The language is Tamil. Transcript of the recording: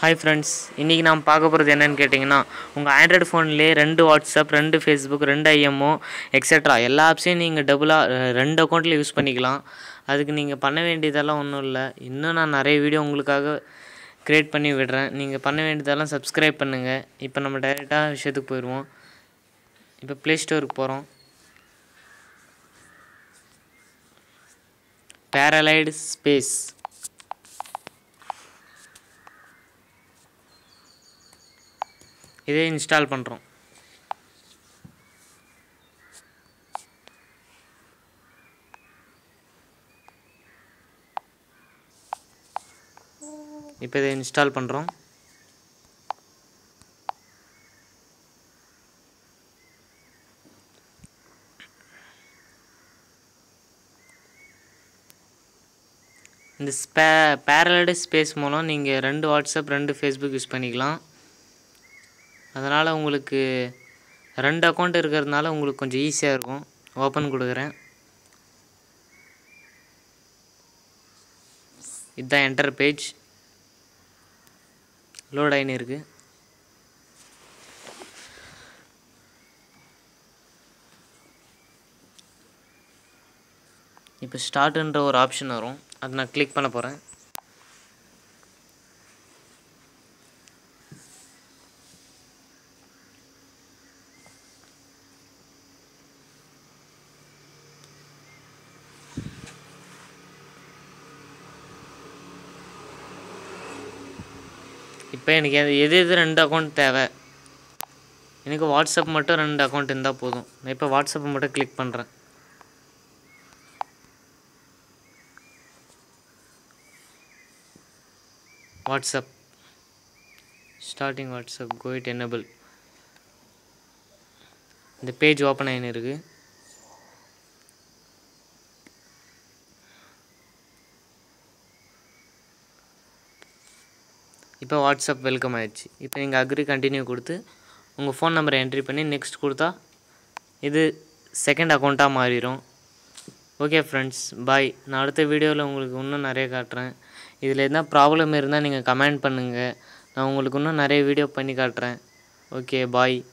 ஹாய் ஃப்ரெண்ட்ஸ் இன்றைக்கி நாம் பார்க்க போகிறது என்னன்னு கேட்டிங்கன்னா உங்கள் ஆண்ட்ராய்டு ஃபோன்லேயே ரெண்டு வாட்ஸ்அப் ரெண்டு ஃபேஸ்புக் ரெண்டு ஐஎம்ஓ எக்ஸெட்ரா எல்லா ஆப்ஸையும் நீங்கள் டபுளாக ரெண்டு அக்கௌண்ட்டில் யூஸ் பண்ணிக்கலாம் அதுக்கு நீங்கள் பண்ண வேண்டியதெல்லாம் ஒன்றும் இல்லை இன்னும் நான் நிறைய வீடியோ உங்களுக்காக க்ரியேட் பண்ணி விடுறேன் நீங்கள் பண்ண வேண்டியதெல்லாம் சப்ஸ்கிரைப் பண்ணுங்கள் இப்போ நம்ம டைரெக்டாக விஷயத்துக்கு போயிடுவோம் இப்போ ப்ளே ஸ்டோருக்கு போகிறோம் பேரலைடு ஸ்பேஸ் இதே இன்ஸ்டால் பண்ணுறோம் இப்போ இதை இன்ஸ்டால் பண்ணுறோம் இந்த ஸ்பே பேரலடு ஸ்பேஸ் மூலம் நீங்கள் ரெண்டு வாட்ஸ்அப் ரெண்டு ஃபேஸ்புக் யூஸ் பண்ணிக்கலாம் அதனால் உங்களுக்கு ரெண்டு அக்கௌண்ட் இருக்கிறதுனால உங்களுக்கு கொஞ்சம் ஈஸியாக இருக்கும் ஓப்பன் கொடுக்குறேன் இதுதான் என்டர் பேஜ் லோட் ஆகின்னு இருக்கு இப்போ ஸ்டார்ட்ன்ற ஒரு ஆப்ஷன் வரும் அதை நான் கிளிக் பண்ண போகிறேன் இப்போ எனக்கு எது எது எது ரெண்டு அக்கௌண்ட் தேவை எனக்கு வாட்ஸ்அப் மட்டும் ரெண்டு அக்கௌண்ட் இருந்தால் போதும் நான் இப்போ வாட்ஸ்அப்பை மட்டும் கிளிக் பண்ணுறேன் வாட்ஸ்அப் ஸ்டார்டிங் வாட்ஸ்அப் கோயிட் எனபிள் இந்த பேஜ் ஓப்பன் ஆகின்னு இருக்குது இப்போ வாட்ஸ்அப் வெல்கம் ஆயிடுச்சு இப்போ நீங்கள் அக்ரி கண்டினியூ கொடுத்து உங்கள் ஃபோன் நம்பரை என்ட்ரி பண்ணி நெக்ஸ்ட் கொடுத்தா இது செகண்ட் அக்கௌண்ட்டாக மாறிடும் ஓகே ஃப்ரெண்ட்ஸ் பாய் நான் அடுத்த வீடியோவில் உங்களுக்கு இன்னும் நிறைய காட்டுறேன் இதில் எதனா ப்ராப்ளம் இருந்தால் நீங்கள் கமெண்ட் பண்ணுங்கள் நான் உங்களுக்கு இன்னும் நிறைய வீடியோ பண்ணி காட்டுறேன் ஓகே பாய்